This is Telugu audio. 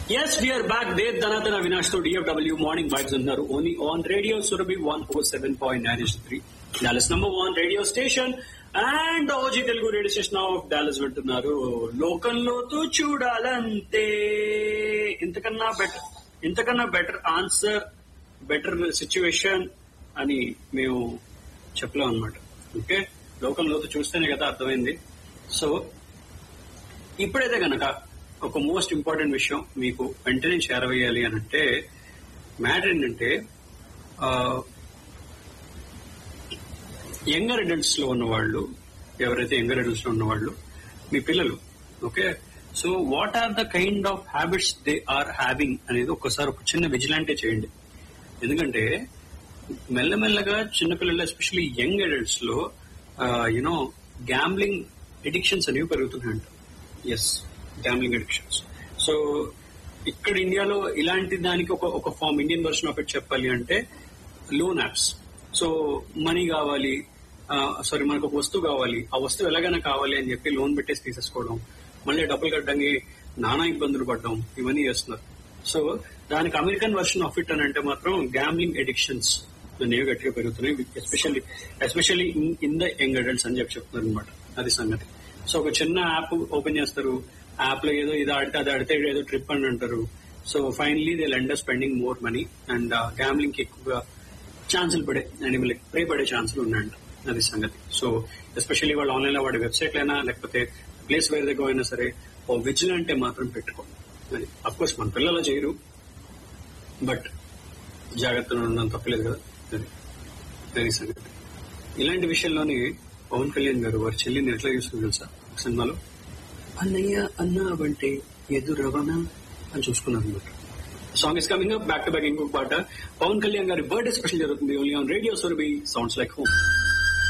ఎస్ వీఆర్ బ్యాక్ దేవ్ ధనాథన అవినాష్ తో డిఎఫ్డబ్ల్యూ మార్నింగ్ వైబ్స్ ఉన్నారు only on radio Surabhi one four seven point nine three Dallas number one radio station and OG Telugu radio station of Dallas వింటున్నారు లోకంలోతో చూడాలంతే ఇంతకన్నా బెటర్ ఇంతకన్నా బెటర్ ఆన్సర్ బెటర్ సిచ్యువేషన్ అని మేము చెప్పలేం అనమాట ఓకే లోకంలోతో చూస్తేనే కదా అర్థమైంది సో ఇప్పుడైతే గనక ఒక మోస్ట్ ఇంపార్టెంట్ విషయం మీకు వెంటనే చేరవేయాలి అని అంటే మ్యాటర్ ఏంటంటే యంగర్ అడల్ట్స్ లో ఉన్న వాళ్ళు ఎవరైతే యంగర్ అడల్ట్స్ లో ఉన్న వాళ్ళు మీ పిల్లలు okay so what are the kind of habits they are having అనేది ఒక్కసారి ఒక చిన్న విజిలాంటే చేయండి ఎందుకంటే మెల్లమెల్లగా చిన్నపిల్లలు ఎస్పెషల్లీ యంగ్ అడల్ట్స్ లో యునో గ్యాంబ్లింగ్ ఎడిక్షన్స్ అనేవి పెరుగుతున్నాయంట ఎస్ గ్యాంబ్లింగ్ అడిక్షన్స్ సో ఇక్కడ ఇండియాలో ఇలాంటి దానికి ఒక ఒక form Indian version of it చెప్పాలి అంటే లోన్ యాప్స్ సో మనీ కావాలి సారీ మనకు ఒక వస్తువు కావాలి ఆ వస్తువు ఎలాగైనా కావాలి అని చెప్పి లోన్ పెట్టేసి తీసేసుకోవడం మళ్ళీ డబ్బులు కట్టడానికి నానా ఇబ్బందులు పడడం ఇవన్నీ చేస్తున్నారు సో దానికి అమెరికన్ వర్షన్ ఆఫ్ ఇట్ అని అంటే మాత్రం గ్యాంబ్లింగ్ ఎడిక్షన్స్ అనేవి గట్టిగా పెరుగుతున్నాయి especially especially in the young adults అని చెప్పి చెప్తున్నారు అనమాట అది సంగతి సో ఒక చిన్న యాప్ ఓపెన్ చేస్తారు యాప్ లో ఏదో ఇది ఆడితే అది ఆడితే ఏదో ట్రిప్ అని అంటారు so finally they end spending more money and gambling కి ఎక్కువగా ఛాన్సులు పడే అండ్ వీళ్ళకి ప్రే పడే ఛాన్సులు ఉన్నాయంట అది సంగతి సో ఎస్పెషల్లీ వాళ్ళు ఆన్లైన్ లో వాడి వెబ్సైట్ అయినా లేకపోతే ప్లేస్ వేరే దగ్గర అయినా సరే ఓ విజిలెంట్ మాత్రం పెట్టుకోండి అది అఫ్ కోర్స్ మన పిల్లలు చేయరు బట్ జాగ్రత్తలు ఉండడం తప్పలేదు కదా అది అది సంగతి ఇలాంటి విషయంలోనే పవన్ కళ్యాణ్ గారు వారి చెల్లిని ఎట్లా చూసుకుని తెలుసా ఒక సినిమాలో అన్నయ్య అన్న అంటే ఎదురవన అని చూసుకున్నారు అనమాట song is coming up back to back ఇంకొక పాట పవన్ కళ్యాణ్ గారి బర్త్డే స్పెషల్ జరుగుతుంది only on radio Surabhi sounds like home